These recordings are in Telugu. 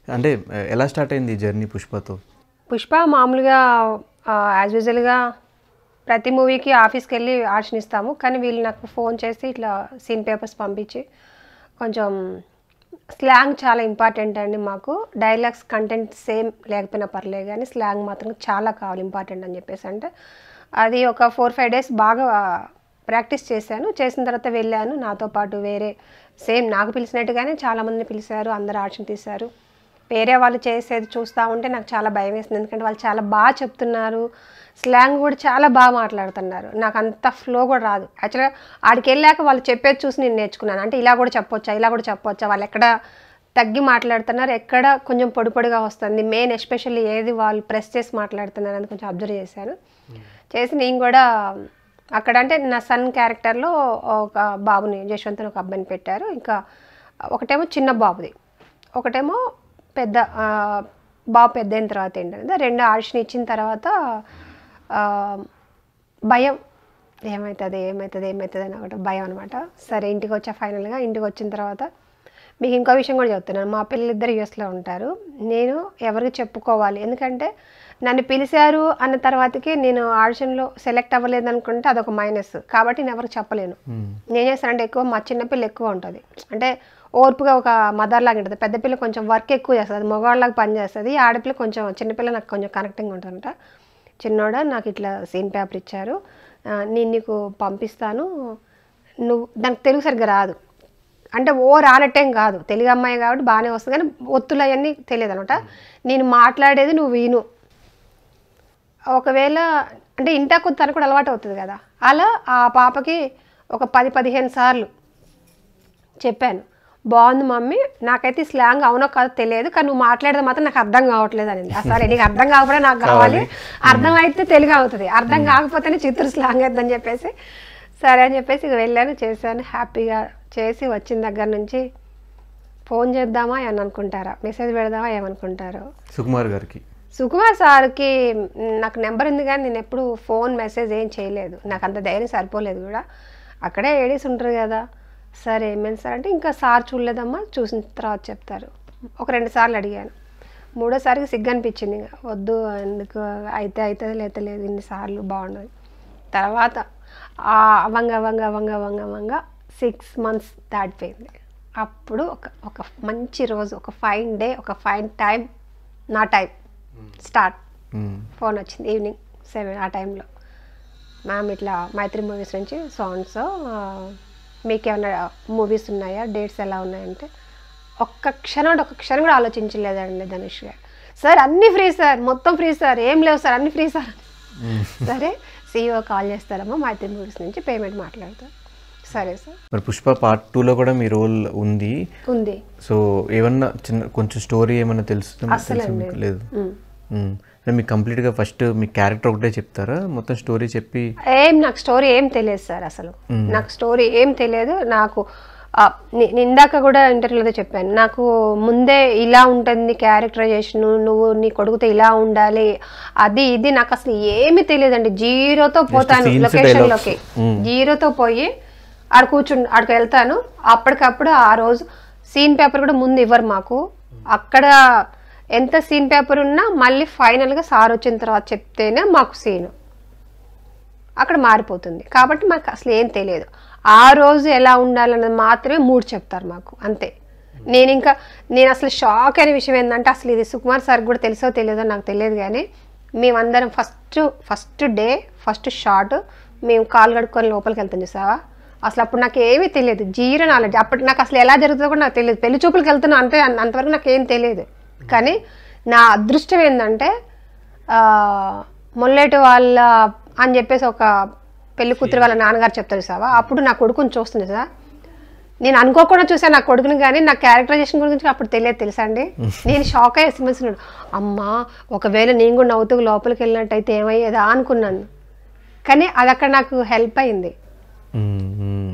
అంటే ఎలా స్టార్ట్ అయింది ఈ జర్నీ పుష్పతో పుష్ప మామూలుగా యాజ్ యూజువల్గా ప్రతి మూవీకి ఆఫీస్కి వెళ్ళి ఆడిషన్ ఇస్తాము కానీ వీళ్ళు నాకు ఫోన్ చేసి ఇట్లా సీన్ పేపర్స్ పంపించి కొంచెం స్లాంగ్ చాలా ఇంపార్టెంట్ అండి మాకు డైలాగ్స్ కంటెంట్ సేమ్ లేకపోయినా పర్లేదు కానీ స్లాంగ్ మాత్రం చాలా కావాలి ఇంపార్టెంట్ అని చెప్పేసి అంటే అది ఒక ఫోర్ ఫైవ్ డేస్ బాగా ప్రాక్టీస్ చేశాను చేసిన తర్వాత వెళ్ళాను నాతో పాటు వేరే సేమ్ నాకు పిలిచినట్టుగానే చాలామందిని పిలిచారు అందరు ఆడిషన్ తీశారు వేరే వాళ్ళు చేసేది చూస్తూ ఉంటే నాకు చాలా భయం వేసింది ఎందుకంటే వాళ్ళు చాలా బాగా చెప్తున్నారు స్లాంగ్ కూడా చాలా బాగా మాట్లాడుతున్నారు నాకు అంత ఫ్లో కూడా రాదు యాక్చువల్గా ఆడికి వెళ్ళాక వాళ్ళు చెప్పేది చూసి నేను నేర్చుకున్నాను అంటే ఇలా కూడా చెప్పొచ్చా ఇలా కూడా చెప్పొచ్చా వాళ్ళు ఎక్కడ తగ్గి మాట్లాడుతున్నారు ఎక్కడ కొంచెం పొడి పొడిగా వస్తుంది మెయిన్ ఎస్పెషల్లీ ఏది వాళ్ళు ప్రెస్ చేసి మాట్లాడుతున్నారు అని కొంచెం అబ్జర్వ్ చేశాను చేసి నేను కూడా అక్కడ అంటే నా సన్ క్యారెక్టర్లో ఒక బాబుని జశ్వంత్ అని ఒక అబ్బాయిని పెట్టారు ఇంకా ఒకటేమో చిన్న బాబుది ఒకటేమో పెద్ద ఆ, బాబు పెద్ద అయిన తర్వాత ఏంటంటే రెండు ఆడిషన్ ఇచ్చిన తర్వాత ఆ, భయం ఏమవుతుంది ఏమవుతుంది ఏమవుతుంది అని ఒకటి భయం అనమాట సరే ఇంటికి వచ్చా ఫైనల్గా ఇంటికి వచ్చిన తర్వాత మీకు ఇంకో విషయం కూడా చెప్తున్నాను మా పిల్లలిద్దరు యూఎస్లో ఉంటారు నేను ఎవరికి చెప్పుకోవాలి ఎందుకంటే నన్ను పిలిచారు అన్న తర్వాతకి నేను ఆడిషన్లో సెలెక్ట్ అవ్వలేదు అనుకుంటే అదొక మైనస్ కాబట్టి నేను ఎవరికి చెప్పలేను నేను చేస్తానంటే ఎక్కువ మా చిన్నపిల్ల ఎక్కువ ఉంటుంది అంటే ఓర్పుగా ఒక మదర్ లాగా ఉంటుంది పెద్ద పిల్ల కొంచెం వర్క్ ఎక్కువ చేస్తుంది అది మగవాళ్ళలాగా పని చేస్తుంది ఆడపిల్ల కొంచెం చిన్నపిల్ల నాకు కొంచెం కనెక్టింగ్ ఉంటుందంట చిన్నోడ నాకు ఇట్లా సీన్ పేపర్ ఇచ్చారు ఆ, నేను నీకు పంపిస్తాను నువ్వు దానికి తెలుగు సరిగ్గా రాదు అంటే ఓ రానట్టేం కాదు తెలుగు అమ్మాయి కాబట్టి బాగానే వస్తుంది కానీ ఒత్తులు అవన్నీ తెలియదు అనమాట నేను మాట్లాడేది నువ్వు విను ఒకవేళ అంటే ఇంటా కొద్ది తనకు కూడా అలవాటు అవుతుంది కదా అలా ఆ పాపకి ఒక పది పదిహేను సార్లు చెప్పాను బాగుంది మమ్మీ నాకైతే ఈ స్లాంగ్ అవునో కాదో తెలియదు కానీ నువ్వు మాట్లాడేది మాత్రం నాకు అర్థం కావట్లేదు అనింది అసలు నీకు అర్థం కాకపోతే నాకు కావాలి అర్థం అయితే తెలుగు అవుతుంది అర్థం కాకపోతేనే చిత్తూరు స్లాంగ్ అవుతుందని చెప్పేసి సరే అని చెప్పేసి ఇక వెళ్ళాను చేశాను హ్యాపీగా చేసి వచ్చిన దగ్గర నుంచి ఫోన్ చేద్దామా అని అనుకుంటారా మెసేజ్ పెడదామా ఏమనుకుంటారో సుకుమార్ గారికి సుకుమార్ సార్కి మ్, నాకు నెంబర్ ఉంది కానీ నేను ఎప్పుడు ఫోన్ మెసేజ్ ఏం చేయలేదు నాకు అంత ధైర్యం సరిపోలేదు కూడా అక్కడే ఏడీస్ ఉంటారు కదా సరే ఏమేమి సార్ అంటే ఇంకా సార్ చూడలేదమ్మా చూసిన తర్వాత చెప్తారు ఒక రెండు సార్లు అడిగాను మూడోసారికి సిగ్గు అనిపించింది ఇంకా వద్దు ఎందుకు అయితే అయితే లేతే లేదు ఇన్నిసార్లు బాగుండదు తర్వాత ఆ అవంగ అవంగ అవంగ అవంగ అవంగ సిక్స్ మంత్స్ దాటిపోయింది అప్పుడు ఒక ఒక మంచి రోజు ఒక ఫైన్ డే ఒక ఫైన్ టైం నా టైం స్టార్ట్ మ్మ్. ఫోన్ వచ్చింది ఈవినింగ్ సెవెన్ ఆ టైంలో మ్యామ్ ఇట్లా మైత్రి మూవీస్ నుంచి సాంగ్స్ మీకు ఏమైనా మూవీస్ ఉన్నాయా డేట్స్ ఎలా ఉన్నాయంటే ఒక్క క్షణం ఒక్క క్షణం కూడా ఆలోచించలేదండి ధనుష్ గారు సార్ అన్ని ఫ్రీ సార్ మొత్తం ఫ్రీ సార్ ఏం లేవు సార్ అన్ని ఫ్రీ సార్ సరే సీఈఓ కాల్ చేస్తారమ్మా మైత్రి మూవీస్ నుంచి పేమెంట్ మాట్లాడతారు సరే సార్ మరి పుష్ప పార్ట్ టూలో కూడా మీ రోల్ ఉంది ఉంది సో ఏమన్నా చిన్న కొంచెం స్టోరీ ఏమన్నా తెలుస్తుందా అస్సలు తెలుసా ఏం మీకు? లేదు మ్. మ్మ్. అంటే మీకు కంప్లీట్గా ఫస్ట్ మీ క్యారెక్టర్ ఒకటే చెప్తారా మొత్తం స్టోరీ చెప్పి ఏం నాకు స్టోరీ ఏం తెలియదు సార్ అసలు నాకు స్టోరీ ఏం తెలియదు నాకు ఆ, నే- నేను ఇందాక కూడా ఇంటర్వ్యూలో చెప్పాను నాకు ముందే ఇలా ఉంటుంది క్యారెక్టరైజేషన్ నువ్వు నీ కొడుకుతో ఇలా ఉండాలి అది ఇది నాకు అసలు ఏమీ తెలియదండి జీరోతో పోతాను scenes, లొకేషన్లోకి dialogues. జీరోతో పోయి ఆడ కూర్చుని ఆడికి వెళ్తాను అప్పటికప్పుడు ఆ రోజు సీన్ పేపర్ కూడా ముందు ఇవ్వరు మాకు అక్కడ ఎంత సీన్ పేపర్ ఉన్నా మళ్ళీ ఫైనల్గా సార్ వచ్చిన తర్వాత చెప్తేనే మాకు సీన్ అక్కడ మారిపోతుంది కాబట్టి మాకు అసలు ఏం తెలియదు ఆ రోజు ఎలా ఉండాలన్నది మాత్రమే మూడు చెప్తారు మాకు అంతే నేను ఇంకా నేను అసలు షాక్ అయిన విషయం ఏంటంటే అసలు ఇది సుకుమార్ సార్ కూడా తెలుసో తెలియదో నాకు తెలియదు కానీ మేమందరం first first day first shot మేము కాలు కడుక్కొని లోపలికి వెళ్తాం చూసావా అసలు అప్పుడు నాకు ఏమీ తెలియదు జీరో నాలెడ్జ్ అప్పుడు నాకు అసలు ఎలా జరుగుతుందో కూడా నాకు తెలియదు పెళ్లి చూపులకు వెళ్తున్నా అంతే అంతవరకు నాకు ఏం తెలియదు కానీ నా అదృష్టం ఏంటంటే ఆ, మొల్లేటి వాళ్ళ అని చెప్పేసి ఒక పెళ్లి కూతురు వాళ్ళ నాన్నగారు చెప్తారు సావా అప్పుడు నా కొడుకుని చూస్తుంది సార్ నేను అనుకోకుండా చూసాను నా కొడుకుని కానీ నా క్యారెక్టరైజేషన్ గురించి అప్పుడు తెలియదు తెలుసా అండి నేను షాక్ అయ్యి ఎస్ఎంఎస్ అమ్మా ఒకవేళ నేను కూడా నవ్వుతూ లోపలికి వెళ్ళినట్టయితే ఏమయ్యేదా అనుకున్నాను కానీ అది అక్కడ నాకు హెల్ప్ అయింది మ్మ్, మ్మ్.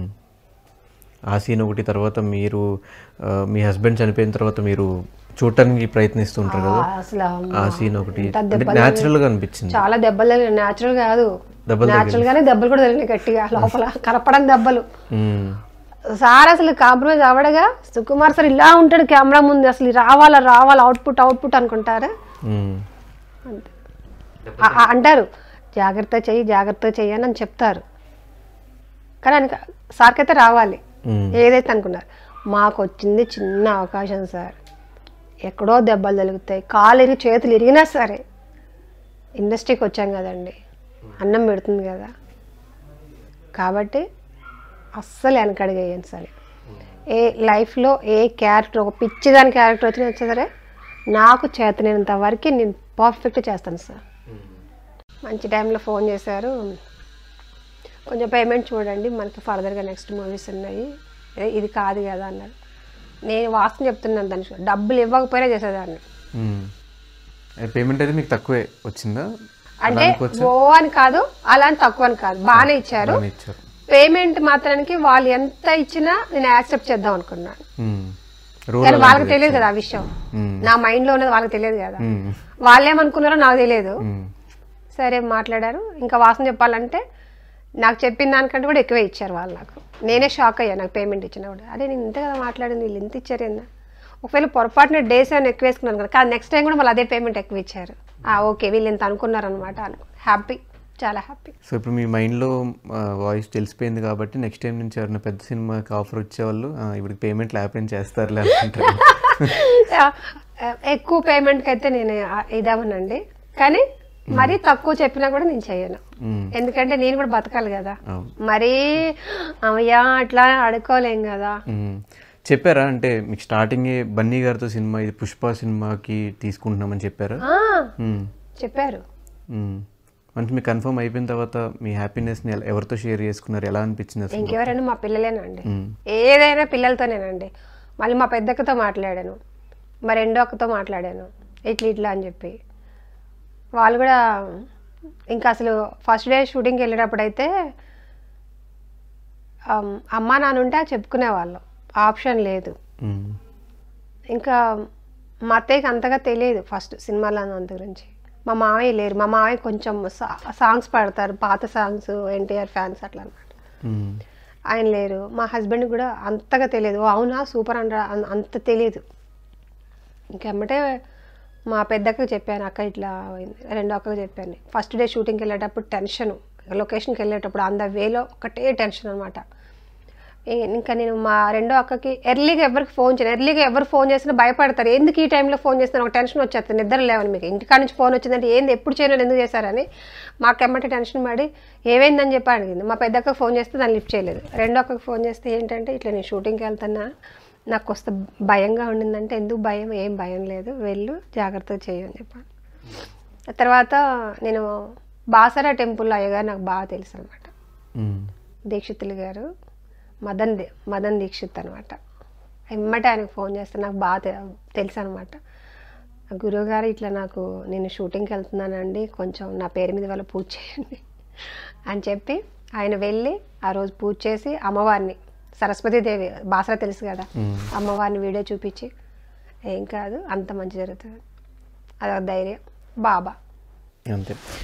ఆ సీన్ ఒకటి తర్వాత మీరు ఆ, మీ హస్బెండ్ చనిపోయిన తర్వాత మీరు చూడటానికి ప్రయత్నిస్తుంటారు కదా అసలు ఆ సీన్ ఒకటి ఎంత అంటే దెబ్బలు న్యాచురల్ గా అనిపించింది చాలా దెబ్బలు న్యాచురల్ కాదు దెబ్బలు న్యాచురల్ గానే దెబ్బలు కూడా తగిలినాయి గట్టిగా లోపల కనపడని దెబ్బలు మ్మ్. సార్ అసలు కాంప్రమైజ్ అవ్వడగా సుకుమార్ సార్ ఇలా ఉంటాడు కెమెరా ముందు అసలు రావాలా రావాలా అవుట్పుట్ అవుట్పుట్ అనుకుంటారు మ్మ్. అంతే ఆ- ఆ- అంటారు జాగ్రత్త చెయ్యి జాగ్రత్త చెయ్యి అని అని చెప్తారు కానీ ఆయనకి సార్కి అయితే రావాలి మ్మ్. ఏదైతే అనుకున్నారు మాకు వచ్చింది చిన్న అవకాశం సార్ ఎక్కడో దెబ్బలు తగులుతాయి కాలు ఇరిగి చేతులు ఇరిగినా సరే ఇండస్ట్రీకి వచ్చాం కదండి అన్నం పెడుతుంది కదా కాబట్టి అస్సలు వెనకడిగేయండి సరే ఏ లైఫ్లో ఏ క్యారెక్టర్ ఒక పిచ్చిదాని క్యారెక్టర్ వచ్చినా వచ్చా సరే నాకు చేతనైనంత వరకు నేను పర్ఫెక్ట్ చేస్తాను సార్ మంచి టైంలో ఫోన్ చేశారు కొంచెం పేమెంట్ చూడండి మనకి ఫర్దర్గా నెక్స్ట్ మూవీస్ ఉన్నాయి ఏ, ఇది కాదు కదా అన్నారు నేను వాస్తవం చెప్తున్నాను దానికి డబ్బులు ఇవ్వకపోయినా చేసేదాన్ని మ్మ్. ఏ పేమెంట్ అయితే మీకు తక్కువే వచ్చిందా అంటే దానికి వచ్చి ఓ అని కాదు అలా అని తక్కువ అని కాదు బాగానే ఇచ్చారు బాగానే ఇచ్చారు పేమెంట్ మాత్రానికి వాళ్ళు ఎంత ఇచ్చినా నేను యాక్సెప్ట్ చేద్దాం అనుకున్నాను మ్మ్. రూల్ కానీ వాళ్ళకి తెలియదు కదా ఆ విషయం మ్మ్. నా మైండ్లో ఉన్నది వాళ్ళకి తెలియదు కదా మ్మ్. వాళ్ళు ఏమనుకున్నారో నాకు తెలియదు మ్మ్. సరే మాట్లాడారు ఇంకా వాసన చెప్పాలంటే నాకు చెప్పిన దానికంటే కూడా ఎక్కువే ఇచ్చారు వాళ్ళు నాకు నేనే షాక్ అయ్యా నాకు పేమెంట్ ఇచ్చినప్పుడు అదే నేను ఇంత కదా మాట్లాడింది వీళ్ళు ఇంత ఇచ్చారు ఏందా ఒకవేళ పొరపాటున డేస్ ఏమైనా ఎక్కువ వేసుకున్నాను కదా కానీ నెక్స్ట్ టైం కూడా మళ్ళీ అదే పేమెంట్ ఎక్కువ ఇచ్చారు ఆ, ఓకే వీళ్ళు ఇంత అనుకున్నారు అనమాట అను హ్యాపీ చాలా హ్యాపీ సో ఇప్పుడు మీ మైండ్లో వాయిస్ తెలిసిపోయింది కాబట్టి నెక్స్ట్ టైం నుంచి ఎవరైనా పెద్ద సినిమాకి ఆఫర్ వచ్చేవాళ్ళు ఆ, ఇప్పుడు పేమెంట్ యాప్ ఏం చేస్తారులే అనుకుంటారు ఎక్కువ పేమెంట్కి అయితే నేను ఆ- ఇదవనండి కానీ మరీ తక్కువ చెప్పినా కూడా నేను చేయను మ్మ్. ఎందుకంటే నేను కూడా బతకాలి కదా అవును. మరీ అయ్యా అట్లా అడుకోలేం కదా మ్మ్. చెప్పారా అంటే మీకు స్టార్టింగే బన్నీ గారితో సినిమా ఇది పుష్ప సినిమాకి తీసుకుంటున్నామని చెప్పారా ఆ, మ్మ్. చెప్పారు మ్మ్. అంటే మీకు కన్ఫర్మ్ అయిపోయిన తర్వాత మీ హ్యాపీనెస్ని ఎలా- ఎవరితో షేర్ చేసుకున్నారు ఎలా అనిపించింది అసలు ఇంకెవరైనా మా పిల్లలేనండి మ్మ్. ఏదైనా పిల్లలతోనేనండి మళ్ళీ మా పెద్దక్కతో మాట్లాడాను మా రెండో అక్కతో మాట్లాడాను ఇట్లా ఇట్లా అని చెప్పి వాళ్ళు కూడా ఇంకా అసలు ఫస్ట్ డే షూటింగ్కి వెళ్ళేటప్పుడు అయితే అమ్, అమ్మా నాన్న ఉంటే చెప్పుకునేవాళ్ళు ఆప్షన్ లేదు మ్మ్. ఇంకా మా అత్తయ్యకి అంతగా తెలియదు ఫస్ట్ సినిమాలో అంత గురించి మా మావయ్య లేరు మా మావయ్య కొంచెం సా- సాంగ్స్ పాడతారు పాత సాంగ్స్ ఎన్టీఆర్ ఫ్యాన్స్ అట్లా అనమాట మ్మ్. ఆయన లేరు మా హస్బెండ్ కూడా అంతగా తెలియదు ఓ అవునా సూపర్ అంట అన్- అంత తెలియదు ఇంకెమ్మటే మా పెద్దక్కకి చెప్పాను అక్క ఇట్లా అయింది రెండో అక్కకి చెప్పాను ఫస్ట్ డే షూటింగ్కి వెళ్ళేటప్పుడు టెన్షన్ లొకేషన్కి వెళ్ళేటప్పుడు అంద వేలో ఒకటే టెన్షన్ అనమాట ఇంకా నేను మా రెండో అక్కకి ఎర్లీగా ఎవరికి ఫోన్ చేయను ఎర్లీగా ఎవరు ఫోన్ చేసినా భయపడతారు ఎందుకు ఈ టైంలో ఫోన్ చేస్తున్నారు ఒక టెన్షన్ వచ్చేస్తుంది నిద్ర లేవని మీకు ఇంటికాడ నుంచి ఫోన్ వచ్చిందంటే ఏంది ఎప్పుడు చేయను ఎందుకు చేశారని మాకెమ్మటి టెన్షన్ పడి ఏమైందని చెప్పి అడిగింది మా పెద్ద అక్కకి ఫోన్ చేస్తే దాన్ని లిఫ్ట్ చేయలేదు రెండో అక్కకి ఫోన్ చేస్తే ఏంటంటే ఇట్లా నేను షూటింగ్కి వెళ్తున్నా నాకు వస్తే భయంగా ఉండిందంటే ఎందుకు భయం ఏం భయం లేదు వెళ్ళు జాగ్రత్తగా చేయి అని చెప్పాను ఆ తర్వాత నేను బాసరా టెంపుల్ అయ్యగారు నాకు బాగా తెలుసు అనమాట మ్మ్. దీక్షితులు గారు మదన్ ది- మదన్ దీక్షిత్ అనమాట ఎమ్మటే ఆయనకు ఫోన్ చేస్తే నాకు బాగా తె- తెలుసు అనమాట గురువుగారు ఇట్లా నాకు నేను షూటింగ్కి వెళ్తున్నానండి కొంచెం నా పేరు మీద వాళ్ళ పూజ చేయండి అని చెప్పి ఆయన వెళ్ళి ఆ రోజు పూజ చేసి అమ్మవారిని సరస్వతీదేవి బాసరా తెలుసు కదా మ్మ్. అమ్మవారిని వీడియో చూపించి ఏం కాదు అంత మంచి జరుగుతుంది అదొక ధైర్యం బాబా అంతే